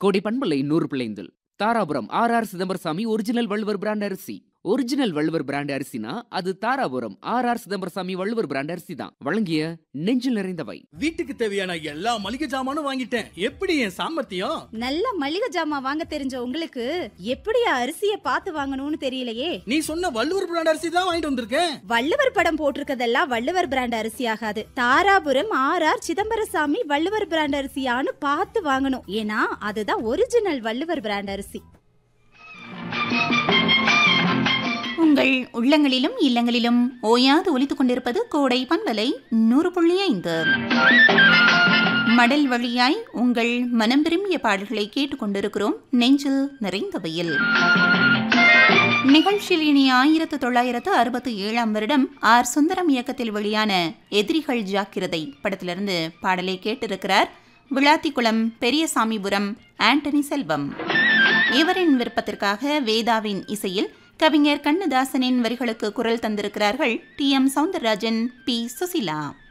கோடி பண்பலை நூறு பிள்ளைந்தில் Dharapuram R R Chidambarasamy original Valluvar brand அரிசி ஒரிஜினல் வள்ளுவர் பிராண்ட் அரிசினா அது Dharapuram R R Chidambarasamy Valluvar brand அரிசி தான் வழங்கிய நெஞ்சில் நிறைந்தவை வீட்டுக்கு தேவையான எல்லா மளிகை ஜாமானும் வாங்கிட்டேன் எப்படி என் சாமர்த்தியம் நல்ல மளிகை ஜாமான் வாங்க தெரிஞ்ச உங்களுக்கு எப்படி அரிசிய பார்த்து வாங்கணும்னு தெரியலையே நீ சொன்ன வள்ளுவர் பிராண்ட் அரிசி தான் வாங்கிட்டு வந்திருக்கேன் வள்ளுவர் படம் போட்டிருக்கதெல்லாம் வள்ளுவர் பிராண்ட் அரிசி ஆகாது Dharapuram R R Chidambarasamy Valluvar brand அரிசியான்னு பார்த்து வாங்கணும் ஏன்னா அதுதான் ஒரிஜினல் வள்ளுவர் பிராண்ட் அரிசி உங்கள் உள்ளங்களிலும் இல்லங்களிலும் ஓயாது ஒலித்துக் கொண்டிருப்பது கோடை பண்பலை நூறு புள்ளி ஐந்து மடல் வழியாய் உங்கள் மனம் விரும்பிய பாடல்களை கேட்டுக்கொண்டிருக்கிறோம் நெஞ்சில் நிறைந்த வெயில் நிகழ்ச்சியில் இனி ஆயிரத்து தொள்ளாயிரத்து அறுபத்தி ஏழாம் வருடம் ஆர் சுந்தரம் இயக்கத்தில் வெளியான எதிரிகள் ஜாக்கிரதை படத்திலிருந்து பாடலை கேட்டிருக்கிறார் விளாத்திக்குளம் பெரியசாமிபுரம் ஆண்டனி செல்வம் இவரின் விருப்பத்திற்காக வேதாவின் இசையில் கவிஞர் கண்ணதாசனின் வரிகளுக்கு குரல் தந்திருக்கிறார்கள் T M Soundararajan P Susheela